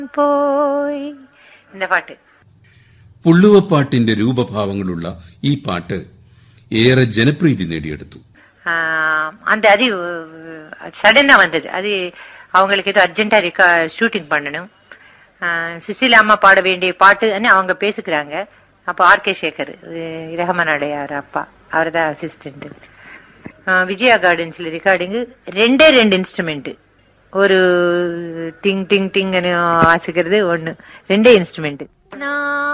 പോയി இந்த പാട്ട് പുള്ളുവപ്പാട്ടിന്റെ രൂപഭാവങ്ങളുള്ള ഈ പാട്ട് ഏറെ ജനപ്രീതി നേടിയെടുത്തു ஆஹ் அந்த அது சடனா வந்தது அது அவங்களுக்கு ஏதோ அர்ஜென்டா இருக்கா ஷூட்டிங் பண்ணணும் ஆஹ் சுசீலா அம்மா பாட வேண்டிய பாட்டுன்னு அவங்க பேசிக்கிறாங்க அப்போ ஆர் கே சேகர் ரஹமானுடையார் அப்பா அவர் தான் அசிஸ்டன்ட் விஜயா கார்டன்ஸ்ல ரெக்கார்டிங் ரெண்டே ரெண்டு இன்ஸ்ட்ருமெண்ட் ஒரு டிங் டிங் டிங்னு வாசிக்கிறது ஒண்ணு ரெண்டே இன்ஸ்ட்ருமெண்ட்